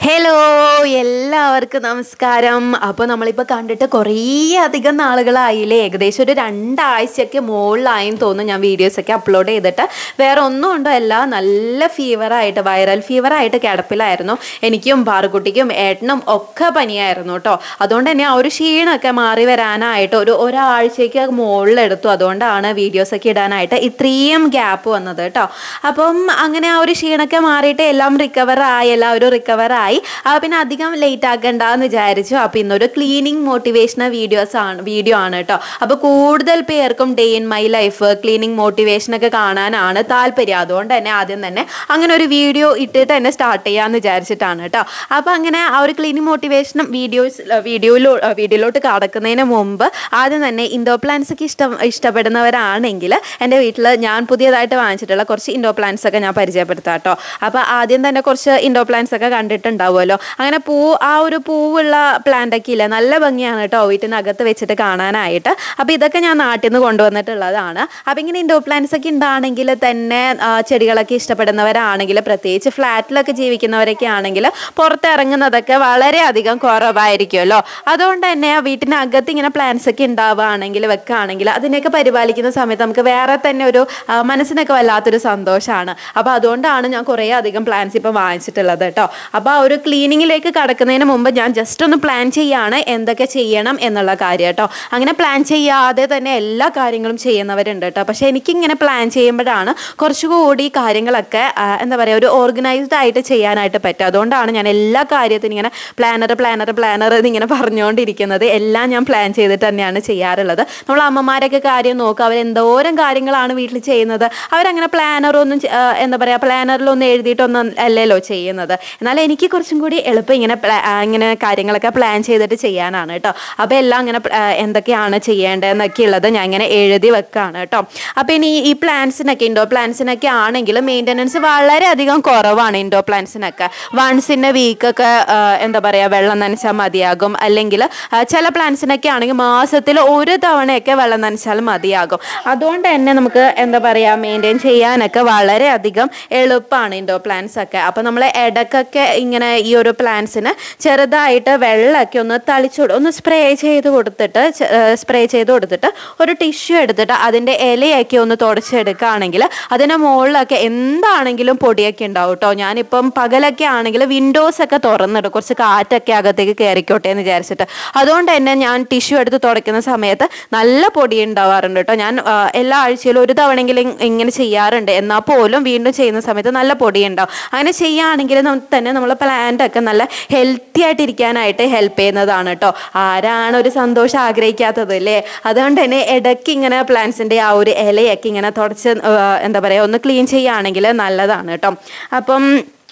hello എല്ലാവർക്കും നമസ്കാരം അപ്പോൾ നമ്മളിപ്പോൾ കണ്ടിട്ട് കുറേ അധികം നാളുകളായില്ലേ ഏകദേശം ഒരു രണ്ടാഴ്ചയ്ക്ക് മുകളിലായെന്ന് തോന്നുന്നു ഞാൻ വീഡിയോസൊക്കെ അപ്ലോഡ് ചെയ്തിട്ട് വേറെ ഒന്നും ഉണ്ടോ അല്ല നല്ല ഫീവറായിട്ട് വൈറൽ ഫീവറായിട്ട് കിടപ്പിലായിരുന്നു എനിക്കും പാറുക്കുട്ടിക്കും ഏട്ടനും ഒക്കെ പനിയായിരുന്നു കേട്ടോ അതുകൊണ്ട് തന്നെ ആ ഒരു ക്ഷീണമൊക്കെ മാറി വരാനായിട്ട് ഒരു ഒരാഴ്ചയ്ക്ക് മുകളിലെടുത്തു അതുകൊണ്ടാണ് വീഡിയോസൊക്കെ ഇടാനായിട്ട് ഇത്രയും ഗ്യാപ്പ് വന്നത് കേട്ടോ അപ്പം അങ്ങനെ ആ ഒരു ക്ഷീണമൊക്കെ മാറിയിട്ട് എല്ലാം റിക്കവറായി എല്ലാവരും റിക്കവറായി ആ പിന്നെ അധികം ലേറ്റ് ആക്കണ്ടെന്ന് വിചാരിച്ചു അപ്പോൾ ഇന്നൊരു ക്ലീനിങ് മോട്ടിവേഷണൽ വീഡിയോസ് ആണ് വീഡിയോ ആണ് കേട്ടോ അപ്പോൾ കൂടുതൽ പേർക്കും day in my life cleaning മോട്ടിവേഷനൊക്കെ കാണാനാണ് താല്പര്യം അതുകൊണ്ട് തന്നെ ആദ്യം തന്നെ അങ്ങനെ ഒരു വീഡിയോ ഇട്ടിട്ട് തന്നെ സ്റ്റാർട്ട് ചെയ്യാമെന്ന് വിചാരിച്ചിട്ടാണ് കേട്ടോ അപ്പോൾ അങ്ങനെ ആ ഒരു ക്ലീനിങ് മോട്ടിവേഷനും വീഡിയോസ് വീഡിയോയിലോ വീഡിയോയിലോട്ട് കടക്കുന്നതിന് മുമ്പ് ആദ്യം തന്നെ ഇൻഡോർ പ്ലാന്റ്സ് ഒക്കെ ഇഷ്ടം ഇഷ്ടപ്പെടുന്നവരാണെങ്കിൽ എൻ്റെ വീട്ടിൽ ഞാൻ പുതിയതായിട്ട് വാങ്ങിച്ചിട്ടുള്ള കുറച്ച് ഇൻഡോർ പ്ലാന്റ്സ് ഒക്കെ ഞാൻ പരിചയപ്പെടുത്താം കേട്ടോ അപ്പോൾ ആദ്യം തന്നെ കുറച്ച് ഇൻഡോർ പ്ലാന്റ്സ് ഒക്കെ കണ്ടിട്ടുണ്ടാവുമല്ലോ അങ്ങനെ പൂ ആ ഒരു പൂവുള്ള പ്ലാന്റ് ഒക്കെ ഇല്ല നല്ല ഭംഗിയാണ് കേട്ടോ വീട്ടിനകത്ത് വെച്ചിട്ട് കാണാനായിട്ട് അപ്പോൾ ഇതൊക്കെ ഞാൻ നാട്ടിൽ നിന്ന് കൊണ്ടുവന്നിട്ടുള്ളതാണ് അപ്പോൾ ഇങ്ങനെ ഇൻഡോർ പ്ലാന്റ്സ് ഒക്കെ ഉണ്ടാണെങ്കിൽ തന്നെ ആ, ചെടികളൊക്കെ ഇഷ്ടപ്പെടുന്നവരാണെങ്കിൽ പ്രത്യേകിച്ച് ഫ്ലാറ്റിലൊക്കെ ജീവിക്കുന്നവരൊക്കെ ആണെങ്കിൽ പുറത്തിറങ്ങുന്നതൊക്കെ വളരെയധികം കുറവായിരിക്കുമല്ലോ അതുകൊണ്ട് തന്നെ ആ വീട്ടിനകത്ത് ഇങ്ങനെ പ്ലാന്റ്സ് ഒക്കെ ഉണ്ടാവുകയാണെങ്കിൽ വെക്കുകയാണെങ്കിൽ അതിനെയൊക്കെ പരിപാലിക്കുന്ന സമയത്ത് നമുക്ക് വേറെ തന്നെ ഒരു ആ, മനസ്സിനൊക്കെ വല്ലാത്തൊരു സന്തോഷമാണ് അപ്പോൾ അതുകൊണ്ടാണ് ഞാൻ കുറേ അധികം പ്ലാന്റ്സ് ഇപ്പം വാങ്ങിച്ചിട്ടുള്ളത് കേട്ടോ അപ്പോൾ ആ ഒരു ക്ലീനിങ്ങിലേക്ക് കടക്കുന്നതിന് മുമ്പ് ഞാൻ ജസ്റ്റ് ഒന്ന് പ്ലാൻ ചെയ്യാണ് എന്തൊക്കെ ചെയ്യണം എന്നുള്ള കാര്യം കേട്ടോ അങ്ങനെ പ്ലാൻ ചെയ്യാതെ തന്നെ എല്ലാ കാര്യങ്ങളും ചെയ്യുന്നവരുണ്ട് കേട്ടോ പക്ഷേ എനിക്കിങ്ങനെ പ്ലാൻ ചെയ്യുമ്പോഴാണ് കുറച്ചുകൂടി കാര്യങ്ങളൊക്കെ ആ, എന്താ പറയുക ഒരു ഓർഗനൈസ്ഡ് ആയിട്ട് ചെയ്യാനായിട്ട് പറ്റും അതുകൊണ്ടാണ് ഞാൻ എല്ലാ കാര്യത്തിനും ഇങ്ങനെ പ്ലാനർ പ്ലാനർ പ്ലാനർ എന്നിങ്ങനെ പറഞ്ഞുകൊണ്ടിരിക്കുന്നത് എല്ലാം ഞാൻ പ്ലാൻ ചെയ്തിട്ട് തന്നെയാണ് ചെയ്യാറുള്ളത് നമ്മൾ അമ്മമാരൊക്കെ കാര്യം നോക്കുക അവർ എന്തോരം കാര്യങ്ങളാണ് വീട്ടിൽ ചെയ്യുന്നത് അവരങ്ങനെ പ്ലാനറൊന്നും ചെ- ആ, എന്താ പറയുക പ്ലാനറിലൊന്നും എഴുതിയിട്ടൊന്നും അല്ലല്ലോ ചെയ്യുന്നത് എന്നാൽ എനിക്ക് കുറച്ചും കൂടി എളുപ്പം ഇങ്ങനെ പ്ലാ- ആ, ഇങ്ങനെ കാര്യങ്ങളൊക്കെ പ്ലാൻ ചെയ്തിട്ട് ചെയ്യാനാണ് കേട്ടോ അപ്പോൾ എല്ലാം ഇങ്ങനെ പ്ല- ആ, എന്തൊക്കെയാണ് ചെയ്യേണ്ടതെന്നൊക്കെ ഉള്ളത് ഞാൻ ഇങ്ങനെ എഴുതി വെക്കുകയാണ് കേട്ടോ അപ്പോൾ ഇനി ഈ പ്ലാന്റ്സിനൊക്കെ ഇൻഡോർ പ്ലാന്റ്സിനൊക്കെ ആണെങ്കിൽ മെയിൻ്റനൻസ് വളരെയധികം കുറവാണ് ഇൻഡോർ പ്ലാന്റ്സിനൊക്കെ വൺസ് ഇൻ എ വീക്കൊക്കെ എന്താ പറയുക വെള്ളം നനച്ചാൽ മതിയാകും അല്ലെങ്കിൽ ചില പ്ലാന്റ്സിനൊക്കെ ആണെങ്കിൽ മാസത്തിൽ ഒരു തവണയൊക്കെ വെള്ളം നനച്ചാൽ മതിയാകും അതുകൊണ്ട് തന്നെ നമുക്ക് എന്താ പറയുക മെയിൻറ്റെയിൻ ചെയ്യാനൊക്കെ വളരെയധികം എളുപ്പമാണ് ഇൻഡോർ പ്ലാന്റ്സ് ഒക്കെ അപ്പോൾ നമ്മൾ ഇടയ്ക്കൊക്കെ ഇങ്ങനെ ഈ ഒരു പ്ലാന്റ്സിന് ചെറുതായിട്ട് വെള്ളമൊക്കെ ഒന്ന് തളിച്ചു ഒന്ന് സ്പ്രേ ചെയ്ത് കൊടുത്തിട്ട് സ്പ്രേ ചെയ്ത് കൊടുത്തിട്ട് ഒരു ടിഷ്യൂ എടുത്തിട്ട് അതിൻ്റെ ഇലയൊക്കെ ഒന്ന് തുടച്ചെടുക്കുകയാണെങ്കിൽ അതിൻ്റെ മുകളിലൊക്കെ എന്താണെങ്കിലും പൊടിയൊക്കെ ഉണ്ടാവും കേട്ടോ ഞാനിപ്പം പകലൊക്കെ ആണെങ്കിൽ വിൻഡോസ് ഒക്കെ തുറന്നിടും കുറച്ച് കാറ്റൊക്കെ അകത്തേക്ക് കയറിക്കോട്ടെ എന്ന് വിചാരിച്ചിട്ട് അതുകൊണ്ട് തന്നെ ഞാൻ ടിഷ്യൂ എടുത്ത് തുടയ്ക്കുന്ന സമയത്ത് നല്ല പൊടി ഉണ്ടാവാറുണ്ട് കേട്ടോ ഞാൻ ആ, എല്ലാ ആഴ്ചയിലും ഒരു തവണയെങ്കിലും ഇങ്ങനെ ചെയ്യാറുണ്ട് എന്നാൽ പോലും വീണ്ടും ചെയ്യുന്ന സമയത്ത് നല്ല പൊടി ഉണ്ടാവും അങ്ങനെ ചെയ്യുകയാണെങ്കിൽ നമുക്ക് തന്നെ നമ്മളെ പ്ലാന്റ് ഒക്കെ നല്ല ഹെൽത്തി ആയിട്ട് ഇരിക്കാനായിട്ട് ഹെൽപ്പ് ചെയ്യുന്നതാണ് കേട്ടോ ആരാണ് ഒരു സന്തോഷം ആഗ്രഹിക്കാത്തത് അല്ലേ അതുകൊണ്ട് തന്നെ ഇടയ്ക്ക് ഇങ്ങനെ പ്ലാന്റ്സിൻ്റെ ആ ഒരു ഇലയൊക്കെ ഇങ്ങനെ തുടച്ച് ആ, എന്താ പറയുക ഒന്ന് ക്ലീൻ ചെയ്യുകയാണെങ്കിൽ നല്ലതാണ് കേട്ടോ അപ്പം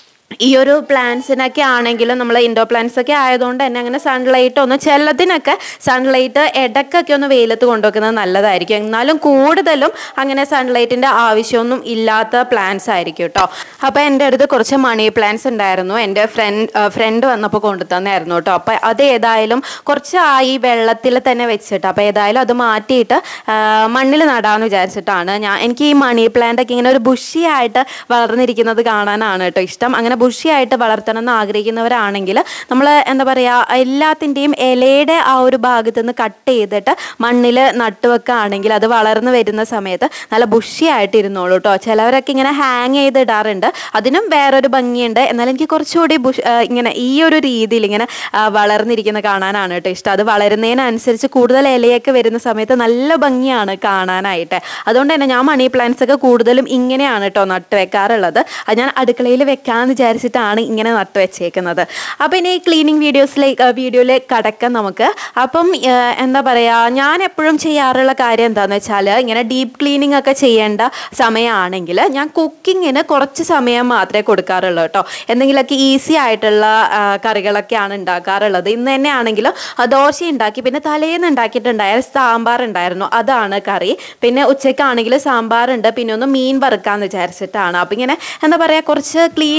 ഈ ഒരു പ്ലാന്റ്സിനൊക്കെ ആണെങ്കിലും നമ്മൾ ഇൻഡോർ പ്ലാന്റ്സ് ഒക്കെ ആയതുകൊണ്ട് തന്നെ അങ്ങനെ സൺലൈറ്റ് ഒന്ന് ചിലതിനൊക്കെ സൺലൈറ്റ് ഇടയ്ക്കൊക്കെ ഒന്ന് വെയിലത്ത് കൊണ്ടുവെക്കുന്നത് നല്ലതായിരിക്കും എന്നാലും കൂടുതലും അങ്ങനെ സൺലൈറ്റിൻ്റെ ആവശ്യമൊന്നും ഇല്ലാത്ത പ്ലാന്റ്സ് ആയിരിക്കും കേട്ടോ അപ്പോൾ എൻ്റെ അടുത്ത് കുറച്ച് മണി പ്ലാന്റ്സ് ഉണ്ടായിരുന്നു എൻ്റെ ഫ്രണ്ട് ഫ്രണ്ട് വന്നപ്പോൾ കൊണ്ടു തന്നായിരുന്നു കേട്ടോ അപ്പോൾ അത് ഏതായാലും കുറച്ചായി വെള്ളത്തിൽ തന്നെ വെച്ചിട്ട് അപ്പോൾ ഏതായാലും അത് മാറ്റിയിട്ട് മണ്ണിൽ നടാമെന്ന് വിചാരിച്ചിട്ടാണ് ഞാൻ എനിക്ക് ഈ മണി പ്ലാന്റ് ഒക്കെ ഇങ്ങനെ ഒരു ബുഷിയായിട്ട് വളർന്നിരിക്കുന്നത് കാണാനാണ് കേട്ടോ ഇഷ്ടം അങ്ങനെ ബുഷിയായിട്ട് വളർത്തണം എന്ന് ആഗ്രഹിക്കുന്നവരാണെങ്കിൽ നമ്മൾ എന്താ പറയുക എല്ലാത്തിൻ്റെയും ഇലയുടെ ആ ഒരു ഭാഗത്ത് നിന്ന് കട്ട് ചെയ്തിട്ട് മണ്ണിൽ നട്ടുവെക്കുകയാണെങ്കിൽ അത് വളർന്നു വരുന്ന സമയത്ത് നല്ല ബുഷിയായിട്ട് ഇരുന്നോളൂ കേട്ടോ ചിലവരൊക്കെ ഇങ്ങനെ ഹാങ് ചെയ്തിടാറുണ്ട് അതിനും വേറൊരു ഭംഗിയുണ്ട് എന്നാൽ എനിക്ക് കുറച്ചുകൂടി ബുഷ് ആ, ഇങ്ങനെ ഈ ഒരു രീതിയിൽ ഇങ്ങനെ ആ, വളർന്നിരിക്കുന്ന കാണാനാണ് കേട്ടോ ഇഷ്ടം അത് വളരുന്നതിനനുസരിച്ച് കൂടുതൽ ഇലയൊക്കെ വരുന്ന സമയത്ത് നല്ല ഭംഗിയാണ് കാണാനായിട്ട് അതുകൊണ്ട് തന്നെ ഞാൻ മണി പ്ലാന്റ്സ് ഒക്കെ കൂടുതലും ഇങ്ങനെയാണ് കേട്ടോ നട്ട് വെക്കാറുള്ളത് അത് ഞാൻ അടുക്കളയിൽ വെക്കാമെന്ന് വിചാരിച്ചിട്ടാണ് ഇങ്ങനെ നട്ട് വെച്ചേക്കുന്നത് അപ്പം ഇനി ക്ലീനിങ് വീഡിയോസിലേക്ക് വീഡിയോയിലേക്ക് കടക്കാം നമുക്ക് അപ്പം ആ, എന്താ പറയുക ഞാൻ എപ്പോഴും ചെയ്യാറുള്ള കാര്യം എന്താണെന്ന് വെച്ചാൽ ഇങ്ങനെ ഡീപ്പ് ക്ലീനിങ് ഒക്കെ ചെയ്യേണ്ട സമയമാണെങ്കിൽ ഞാൻ കുക്കിങ്ങിന് കുറച്ച് സമയം മാത്രമേ കൊടുക്കാറുള്ളൂ കേട്ടോ എന്തെങ്കിലുമൊക്കെ ഈസി ആയിട്ടുള്ള ആ, കറികളൊക്കെയാണ് ഉണ്ടാക്കാറുള്ളത് ഇന്ന് തന്നെ ആണെങ്കിലും ആ, ദോശ ഉണ്ടാക്കി പിന്നെ തലേന്ന് ഉണ്ടാക്കിയിട്ടുണ്ടായ സാമ്പാർ ഉണ്ടായിരുന്നു അതാണ് കറി പിന്നെ ഉച്ചയ്ക്കാണെങ്കിൽ സാമ്പാറുണ്ട് പിന്നെ ഒന്ന് മീൻ വറുക്കാന്ന് വിചാരിച്ചിട്ടാണ് അപ്പം ഇങ്ങനെ എന്താ പറയുക കുറച്ച് ക്ലീനിങ്ങിൽ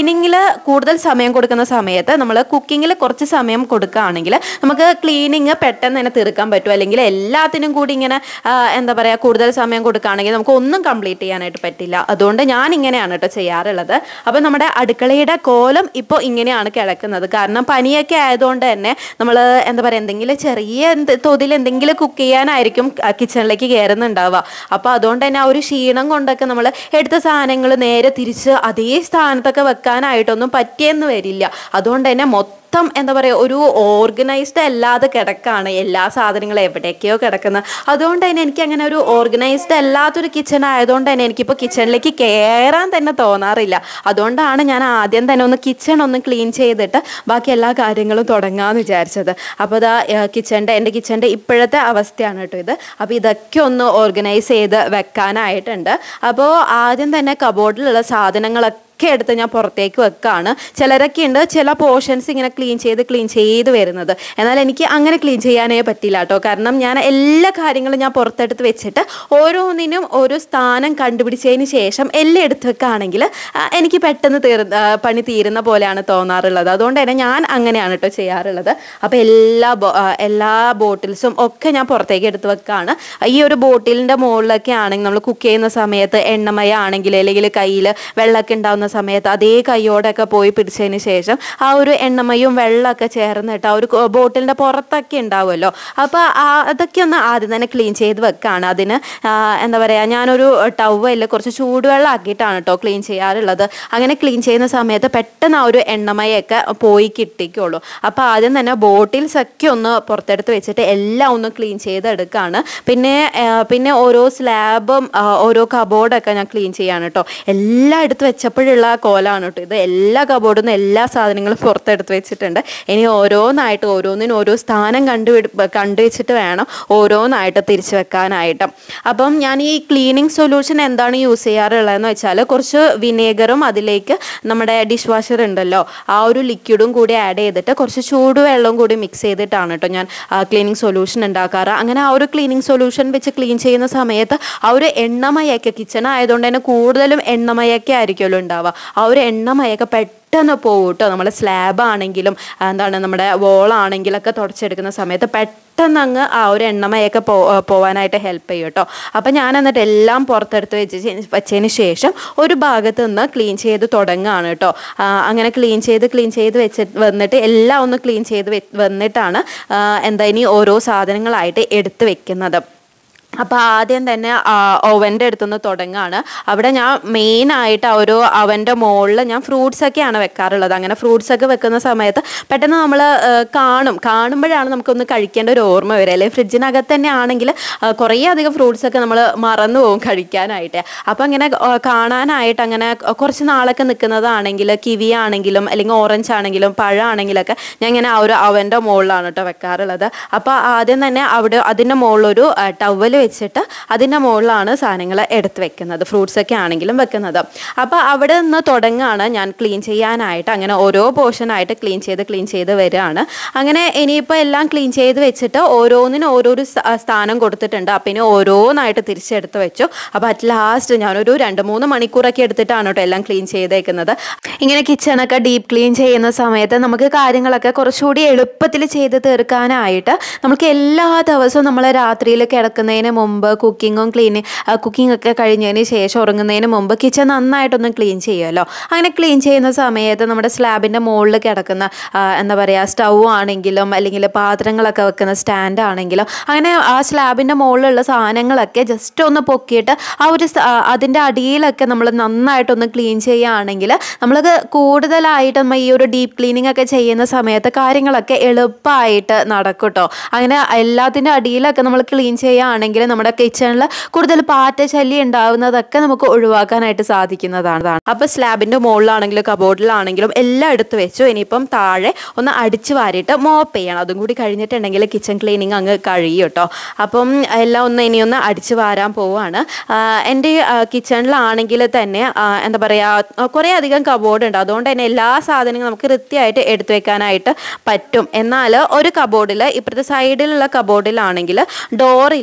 കൂടുതൽ സമയം കൊടുക്കുന്ന സമയത്ത് നമ്മൾ കുക്കിങ്ങിൽ കുറച്ച് സമയം കൊടുക്കുകയാണെങ്കിൽ നമുക്ക് ക്ലീനിങ് പെട്ടെന്ന് തന്നെ തീർക്കാൻ പറ്റും അല്ലെങ്കിൽ എല്ലാത്തിനും കൂടി ഇങ്ങനെ ആ, എന്താ പറയുക കൂടുതൽ സമയം കൊടുക്കുകയാണെങ്കിൽ നമുക്ക് ഒന്നും കംപ്ലീറ്റ് ചെയ്യാനായിട്ട് പറ്റില്ല അതുകൊണ്ട് ഞാൻ ഇങ്ങനെയാണ് കേട്ടോ ചെയ്യാറുള്ളത് അപ്പോൾ നമ്മുടെ അടുക്കളയുടെ കോലം ഇപ്പോൾ ഇങ്ങനെയാണ് കിടക്കുന്നത് കാരണം പനിയൊക്കെ ആയതുകൊണ്ട് തന്നെ നമ്മൾ എന്താ പറയുക എന്തെങ്കിലും ചെറിയ എന്ത് തോതിൽ എന്തെങ്കിലും കുക്ക് ചെയ്യാനായിരിക്കും കിച്ചണിലേക്ക് കയറുന്നുണ്ടാവുക അപ്പോൾ അതുകൊണ്ട് തന്നെ ആ ഒരു ക്ഷീണം കൊണ്ടൊക്കെ നമ്മൾ എടുത്ത സാധനങ്ങൾ നേരെ തിരിച്ച് അതേ സ്ഥാനത്തൊക്കെ വെക്കാനായിട്ടൊന്നും പറ്റിയെന്ന് വരില്ല അതുകൊണ്ട് തന്നെ മൊത്തം എന്താ പറയുക ഒരു ഓർഗനൈസ്ഡ് അല്ലാതെ കിടക്കാണ് എല്ലാ സാധനങ്ങളും എവിടെയൊക്കെയോ കിടക്കുന്നത് അതുകൊണ്ട് തന്നെ എനിക്ക് അങ്ങനെ ഒരു ഓർഗനൈസ്ഡ് അല്ലാത്തൊരു കിച്ചൺ ആയതുകൊണ്ട് തന്നെ എനിക്കിപ്പോൾ കിച്ചണിലേക്ക് കയറാൻ തന്നെ തോന്നാറില്ല അതുകൊണ്ടാണ് ഞാൻ ആദ്യം തന്നെ ഒന്ന് കിച്ചൺ ഒന്ന് ക്ലീൻ ചെയ്തിട്ട് ബാക്കി എല്ലാ കാര്യങ്ങളും തുടങ്ങാമെന്ന് വിചാരിച്ചത് അപ്പോൾ ഇതാ കിച്ചണിൻ്റെ എൻ്റെ കിച്ചണിൻ്റെ ഇപ്പോഴത്തെ അവസ്ഥയാണ് കേട്ടോ ഇത് അപ്പോൾ ഇതൊക്കെ ഒന്ന് ഓർഗനൈസ് ചെയ്ത് വെക്കാനായിട്ടുണ്ട് അപ്പോൾ ആദ്യം തന്നെ കബോർഡിലുള്ള സാധനങ്ങളൊക്കെ ഒക്കെ എടുത്ത് ഞാൻ പുറത്തേക്ക് വെക്കാണ് ചിലരൊക്കെ ഉണ്ട് ചില പോർഷൻസ് ഇങ്ങനെ ക്ലീൻ ചെയ്ത് ക്ലീൻ ചെയ്ത് വരുന്നത് എന്നാൽ എനിക്ക് അങ്ങനെ ക്ലീൻ ചെയ്യാനേ പറ്റില്ല കേട്ടോ കാരണം ഞാൻ എല്ലാ കാര്യങ്ങളും ഞാൻ പുറത്തെടുത്ത് വെച്ചിട്ട് ഓരോന്നിനും ഓരോ സ്ഥാനം കണ്ടുപിടിച്ചതിന് ശേഷം എല്ലാം എടുത്ത് വെക്കുകയാണെങ്കിൽ ആ, എനിക്ക് പെട്ടെന്ന് തീർ ആ, പണി തീരുന്ന പോലെയാണ് തോന്നാറുള്ളത് അതുകൊണ്ട് തന്നെ ഞാൻ അങ്ങനെയാണ് കേട്ടോ ചെയ്യാറുള്ളത് അപ്പോൾ എല്ലാ ബോ- ആ, എല്ലാ ബോട്ടിൽസും ഒക്കെ ഞാൻ പുറത്തേക്ക് എടുത്ത് വെക്കുകയാണ് ഈ ഒരു ബോട്ടിലിൻ്റെ മുകളിലൊക്കെ ആണെങ്കിൽ നമ്മൾ കുക്ക് ചെയ്യുന്ന സമയത്ത് എണ്ണമയ ആണെങ്കിൽ അല്ലെങ്കിൽ കയ്യിൽ വെള്ളമൊക്കെ ഉണ്ടാവുന്ന സമയത്ത് അതേ കൈയോടൊക്കെ പോയി പിടിച്ചതിന് ശേഷം ആ ഒരു എണ്ണമയും വെള്ളമൊക്കെ ചേർന്നിട്ട് ആ ഒരു കോ- ബോട്ടിലിൻ്റെ പുറത്തൊക്കെ ഉണ്ടാവുമല്ലോ അപ്പോൾ അതൊക്കെ ഒന്ന് ആദ്യം തന്നെ ക്ലീൻ ചെയ്ത് വെക്കുകയാണ് അതിന് ആ, എന്താ പറയുക ഞാനൊരു ടവലിൽ കുറച്ച് ചൂടുവെള്ളം ആക്കിയിട്ടാണ് കേട്ടോ ക്ലീൻ ചെയ്യാറുള്ളത് അങ്ങനെ ക്ലീൻ ചെയ്യുന്ന സമയത്ത് പെട്ടെന്ന് ആ ഒരു എണ്ണമയൊക്കെ പോയി കിട്ടിക്കുള്ളൂ അപ്പോൾ ആദ്യം തന്നെ ബോട്ടിൽസ് ഒക്കെ ഒന്ന് പുറത്തെടുത്ത് വെച്ചിട്ട് എല്ലാം ഒന്ന് ക്ലീൻ ചെയ്തെടുക്കുകയാണ് പിന്നെ ആ, പിന്നെ ഓരോ സ്ലാബും ആ, ഓരോ കബോർഡൊക്കെ ഞാൻ ക്ലീൻ ചെയ്യാണ് കേട്ടോ എല്ലാം എടുത്ത് വെച്ചപ്പോഴുള്ള കോലാണ് കേട്ടോ ഇത് എല്ലാ കബോർഡിൽ നിന്ന് എല്ലാ സാധനങ്ങളും പുറത്തെടുത്ത് വെച്ചിട്ടുണ്ട് ഇനി ഓരോന്നായിട്ട് ഓരോന്നിനും ഓരോ സ്ഥാനം കണ്ടുപിടി കണ്ടുവച്ചിട്ട് വേണം ഓരോന്നായിട്ട് തിരിച്ചു വെക്കാനായിട്ട് അപ്പം ഞാൻ ഈ ക്ലീനിങ് സൊല്യൂഷൻ എന്താണ് യൂസ് ചെയ്യാറുള്ളതെന്ന് വെച്ചാൽ കുറച്ച് വിനേഗറും അതിലേക്ക് നമ്മുടെ ഡിഷ് വാഷർ ഉണ്ടല്ലോ ആ ഒരു ലിക്വിഡും കൂടി ആഡ് ചെയ്തിട്ട് കുറച്ച് ചൂടുവെള്ളവും കൂടി മിക്സ് ചെയ്തിട്ടാണ് കേട്ടോ ഞാൻ ക്ലീനിങ് സൊല്യൂഷൻ ഉണ്ടാക്കാറ് അങ്ങനെ ആ ഒരു ക്ലീനിങ് സൊല്യൂഷൻ വെച്ച് ക്ലീൻ ചെയ്യുന്ന സമയത്ത് ആ ഒരു എണ്ണമയൊക്കെ കിച്ചൺ ആയതുകൊണ്ട് തന്നെ കൂടുതലും എണ്ണമയൊക്കെ ആയിരിക്കുമല്ലോ ഉണ്ടാവുക ആ ഒരു എണ്ണമയൊക്കെ പെട്ടെന്ന് പോകും കേട്ടോ നമ്മൾ സ്ലാബ് ആണെങ്കിലും ആ, എന്താണ് നമ്മുടെ വോളാണെങ്കിലൊക്കെ തുടച്ചെടുക്കുന്ന സമയത്ത് പെട്ടെന്ന് അങ്ങ് ആ ഒരു എണ്ണമയൊക്കെ പോ പോവാനായിട്ട് ഹെൽപ്പ് ചെയ്യും കേട്ടോ അപ്പം ഞാൻ എന്നിട്ട് എല്ലാം പുറത്തെടുത്ത് വെച്ച് വെച്ചതിന് ശേഷം ഒരു ഭാഗത്ത് നിന്ന് ക്ലീൻ ചെയ്ത് തുടങ്ങുകയാണ് കേട്ടോ ആ, അങ്ങനെ ക്ലീൻ ചെയ്ത് ക്ലീൻ ചെയ്ത് വെച്ച് വന്നിട്ട് എല്ലാം ഒന്ന് ക്ലീൻ ചെയ്ത് വെ- വന്നിട്ടാണ് ആ, എന്താ ഇനി ഓരോ സാധനങ്ങളായിട്ട് എടുത്ത് വെക്കുന്നത് അപ്പോൾ ആദ്യം തന്നെ ഓവൻ്റെ അടുത്തുനിന്ന് തുടങ്ങുകയാണ് അവിടെ ഞാൻ മെയിനായിട്ട് ആ ഒരു അവൻ്റെ മുകളിൽ ഞാൻ ഫ്രൂട്ട്സ് ഒക്കെയാണ് വെക്കാറുള്ളത് അങ്ങനെ ഫ്രൂട്ട്സ് ഒക്കെ വെക്കുന്ന സമയത്ത് പെട്ടെന്ന് നമ്മൾ കാണും കാണുമ്പോഴാണ് നമുക്കൊന്ന് കഴിക്കേണ്ട ഒരു ഓർമ്മ വരിക അല്ലെങ്കിൽ ഫ്രിഡ്ജിനകത്ത് തന്നെ ആണെങ്കിൽ കുറേ അധികം ഫ്രൂട്ട്സ് ഒക്കെ നമ്മൾ മറന്നു പോകും കഴിക്കാനായിട്ട് അപ്പോൾ അങ്ങനെ ആ, കാണാനായിട്ട് അങ്ങനെ കുറച്ച് നാളൊക്കെ നിൽക്കുന്നതാണെങ്കിൽ കിവി ആണെങ്കിലും അല്ലെങ്കിൽ ഓറഞ്ച് ആണെങ്കിലും പഴമാണെങ്കിലൊക്കെ ഞാൻ ഇങ്ങനെ ആ ഒരു അവൻ്റെ മുകളിലാണ് കേട്ടോ വെക്കാറുള്ളത് അപ്പോൾ ആദ്യം തന്നെ അവിടെ അതിൻ്റെ മുകളിലൊരു ടവൽ വെച്ചിട്ട് അതിൻ്റെ മുകളിലാണ് സാധനങ്ങൾ എടുത്ത് വെക്കുന്നത് ഫ്രൂട്ട്സ് ഒക്കെ ആണെങ്കിലും വെക്കുന്നത് അപ്പോൾ അവിടെ നിന്ന് തുടങ്ങുകയാണ് ഞാൻ ക്ലീൻ ചെയ്യാനായിട്ട് അങ്ങനെ ഓരോ പോർഷനായിട്ട് ക്ലീൻ ചെയ്ത് ക്ലീൻ ചെയ്ത് വരികയാണ് അങ്ങനെ ഇനിയിപ്പോൾ എല്ലാം ക്ലീൻ ചെയ്ത് വെച്ചിട്ട് ഓരോന്നിനും ഓരോരു സ്ഥ- സ്ഥാനം കൊടുത്തിട്ടുണ്ട് അപ്പം ഇനി ഓരോന്നായിട്ട് തിരിച്ചെടുത്ത് വെച്ചു അപ്പോൾ അറ്റ് ലാസ്റ്റ് ഞാനൊരു രണ്ട് മൂന്ന് മണിക്കൂറൊക്കെ എടുത്തിട്ടാണ് കേട്ടോ എല്ലാം ക്ലീൻ ചെയ്തേക്കുന്നത് ഇങ്ങനെ കിച്ചണൊക്കെ ഡീപ്പ് ക്ലീൻ ചെയ്യുന്ന സമയത്ത് നമുക്ക് കാര്യങ്ങളൊക്കെ കുറച്ചുകൂടി എളുപ്പത്തിൽ ചെയ്ത് തീർക്കാനായിട്ട് നമുക്ക് എല്ലാ ദിവസവും നമ്മൾ രാത്രിയിൽ കിടക്കുന്നതിന് മുമ്പ് കുക്കിങ്ങും ക്ലീനിങ് കുക്കിംഗ് ഒക്കെ കഴിഞ്ഞതിന് ശേഷം ഉറങ്ങുന്നതിന് മുമ്പ് കിച്ചൺ നന്നായിട്ടൊന്ന് ക്ലീൻ ചെയ്യുമല്ലോ അങ്ങനെ ക്ലീൻ ചെയ്യുന്ന സമയത്ത് നമ്മുടെ സ്ലാബിൻ്റെ മുകളിൽ കിടക്കുന്ന ആ, എന്താ പറയുക സ്റ്റൗ ആണെങ്കിലും അല്ലെങ്കിൽ പാത്രങ്ങളൊക്കെ വെക്കുന്ന സ്റ്റാൻഡ് ആണെങ്കിലും അങ്ങനെ ആ സ്ലാബിൻ്റെ മുകളിലുള്ള സാധനങ്ങളൊക്കെ ജസ്റ്റ് ഒന്ന് പൊക്കിയിട്ട് ആ ഒരു സ- ആ, അതിൻ്റെ അടിയിലൊക്കെ നമ്മൾ നന്നായിട്ടൊന്ന് ക്ലീൻ ചെയ്യുകയാണെങ്കിൽ നമ്മളത് കൂടുതലായിട്ട് നമ്മൾ ഈ ഒരു ഡീപ്പ് ക്ലീനിങ് ഒക്കെ ചെയ്യുന്ന സമയത്ത് കാര്യങ്ങളൊക്കെ എളുപ്പമായിട്ട് നടക്കും കേട്ടോ അങ്ങനെ എല്ലാത്തിൻ്റെ അടിയിലൊക്കെ നമ്മൾ ക്ലീൻ ചെയ്യുകയാണെങ്കിൽ നമ്മുടെ കിച്ചണിൽ കൂടുതൽ പാറ്റ ശല്യം ഉണ്ടാവുന്നതൊക്കെ നമുക്ക് ഒഴിവാക്കാനായിട്ട് സാധിക്കുന്നതാണ് അപ്പോൾ സ്ലാബിൻ്റെ മുകളിലാണെങ്കിലും കബോർഡിലാണെങ്കിലും എല്ലാം എടുത്ത് വെച്ചു ഇനിയിപ്പം താഴെ ഒന്ന് അടിച്ചു വാരിയിട്ട് മോപ്പ് ചെയ്യണം അതും കൂടി കഴിഞ്ഞിട്ടുണ്ടെങ്കിൽ കിച്ചൺ ക്ലീനിങ് അങ്ങ് കഴിയും കേട്ടോ അപ്പം എല്ലാം ഒന്ന് ഇനി ഒന്ന് അടിച്ചു വാരാൻ പോവുകയാണ് ആഹ് എൻ്റെ കിച്ചണിലാണെങ്കിൽ തന്നെ ആഹ് എന്താ പറയുക കുറേ അധികം കബോർഡ് ഉണ്ട് അതുകൊണ്ട് തന്നെ എല്ലാ സാധനങ്ങളും നമുക്ക് കൃത്യമായിട്ട് എടുത്തു വെക്കാനായിട്ട് പറ്റും എന്നാൽ ഒരു കബോർഡിൽ ഇപ്പുറത്തെ സൈഡിലുള്ള കബോർഡിലാണെങ്കിൽ ഡോർ ഇല്ല ഡോർ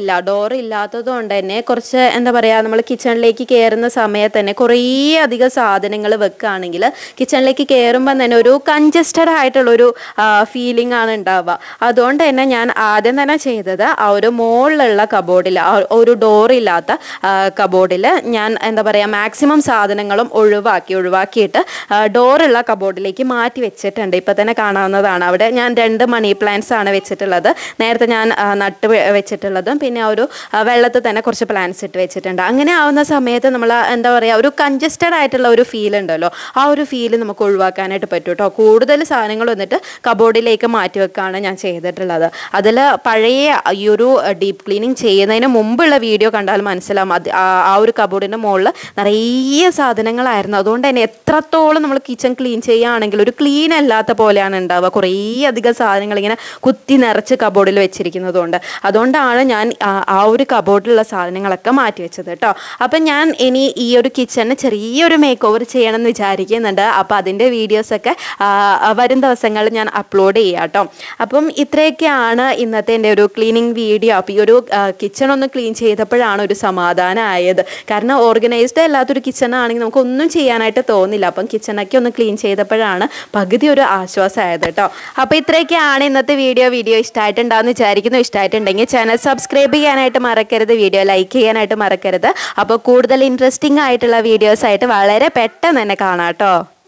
ഡോർ ഇല്ലാത്തത് കൊണ്ട് തന്നെ കുറച്ച് എന്താ പറയുക നമ്മൾ കിച്ചണിലേക്ക് കയറുന്ന സമയത്ത് തന്നെ കുറേ അധികം സാധനങ്ങൾ വെക്കുകയാണെങ്കിൽ കിച്ചണിലേക്ക് കയറുമ്പോൾ തന്നെ ഒരു കൺജസ്റ്റഡ് ആയിട്ടുള്ളൊരു ഫീലിംഗ് ആണ് ഉണ്ടാവുക അതുകൊണ്ട് തന്നെ ഞാൻ ആദ്യം തന്നെ ചെയ്തത് ആ ഒരു മുകളിലുള്ള കബോർഡിൽ ഒരു ഡോർ ഇല്ലാത്ത കബോർഡിൽ ഞാൻ എന്താ പറയുക മാക്സിമം സാധനങ്ങളും ഒഴിവാക്കി ഒഴിവാക്കിയിട്ട് ഡോറുള്ള കബോർഡിലേക്ക് മാറ്റി വെച്ചിട്ടുണ്ട് ഇപ്പം തന്നെ കാണാവുന്നതാണ് അവിടെ ഞാൻ രണ്ട് മണി പ്ലാന്റ്സ് ആണ് വെച്ചിട്ടുള്ളത് നേരത്തെ ഞാൻ ആ, നട്ട് വെ- വെച്ചിട്ടുള്ളതും പിന്നെ ആ ഒരു ആ, വെള്ളത്തിൽ തന്നെ കുറച്ച് പ്ലാന്റ്സ് ഇട്ട് വെച്ചിട്ടുണ്ട് അങ്ങനെ ആവുന്ന സമയത്ത് നമ്മൾ എന്താ പറയുക ഒരു കൺജസ്റ്റഡ് ആയിട്ടുള്ള ഒരു ഫീൽ ഉണ്ടല്ലോ ആ ഒരു ഫീൽ നമുക്ക് ഒഴിവാക്കാനായിട്ട് പറ്റും കേട്ടോ കൂടുതൽ സാധനങ്ങൾ വന്നിട്ട് കബോർഡിലേക്ക് മാറ്റി വെക്കുകയാണ് ഞാൻ ചെയ്തിട്ടുള്ളത് അതിൽ പഴയ ഈ ഒരു ഡീപ്പ് ക്ലീനിങ് ചെയ്യുന്നതിന് മുമ്പുള്ള വീഡിയോ കണ്ടാൽ മനസ്സിലാവും അത് ആ ആ ഒരു കബോർഡിൻ്റെ മുകളിൽ നിറയെ സാധനങ്ങളായിരുന്നു അതുകൊണ്ട് തന്നെ എത്രത്തോളം നമ്മൾ കിച്ചൺ ക്ലീൻ ചെയ്യുകയാണെങ്കിൽ ഒരു ക്ലീൻ അല്ലാത്ത പോലെയാണ് ഉണ്ടാവുക കുറേ അധികം സാധനങ്ങൾ ഇങ്ങനെ കുത്തി നിറച്ച് കബോർഡിൽ വെച്ചിരിക്കുന്നതുകൊണ്ട് അതുകൊണ്ടാണ് ഞാൻ ആ ആ ഒരു കബോർഡിലുള്ള സാധനങ്ങളൊക്കെ മാറ്റി വെച്ചത് കേട്ടോ അപ്പം ഞാൻ ഇനി ഈ ഒരു കിച്ചണിന് ചെറിയൊരു മേക്ക് ഓവർ ചെയ്യണമെന്ന് വിചാരിക്കുന്നുണ്ട് അപ്പോൾ അതിൻ്റെ വീഡിയോസൊക്കെ വരും ദിവസങ്ങളിൽ ഞാൻ അപ്ലോഡ് ചെയ്യാം കേട്ടോ അപ്പം ഇത്രയൊക്കെയാണ് ഇന്നത്തെ എൻ്റെ ഒരു ക്ലീനിങ് വീഡിയോ അപ്പോൾ ഈ ഒരു കിച്ചൺ ഒന്ന് ക്ലീൻ ചെയ്തപ്പോഴാണ് ഒരു സമാധാനം ആയത് കാരണം ഓർഗനൈസ്ഡ് അല്ലാത്തൊരു കിച്ചൺ ആണെങ്കിൽ നമുക്ക് ഒന്നും ചെയ്യാനായിട്ട് തോന്നില്ല അപ്പം കിച്ചണൊക്കെ ഒന്ന് ക്ലീൻ ചെയ്തപ്പോഴാണ് പകുതി ഒരു ആശ്വാസമായത് കേട്ടോ അപ്പോൾ ഇത്രയൊക്കെയാണ് ഇന്നത്തെ വീഡിയോ വീഡിയോ ഇഷ്ടമായിട്ടുണ്ടാകുമെന്ന് വിചാരിക്കുന്നു ഇഷ്ടമായിട്ടുണ്ടെങ്കിൽ ചാനൽ സബ്സ്ക്രൈബ് ചെയ്യാനായിട്ട് മറക്കരുത് വീഡിയോ ലൈക്ക് ചെയ്യാനായിട്ട് മറക്കരുത് അപ്പോൾ കൂടുതൽ ഇൻട്രസ്റ്റിംഗ് ആയിട്ടുള്ള വീഡിയോസ് ആയിട്ട് വളരെ പെട്ടെന്ന് തന്നെ കാണാം കേട്ടോ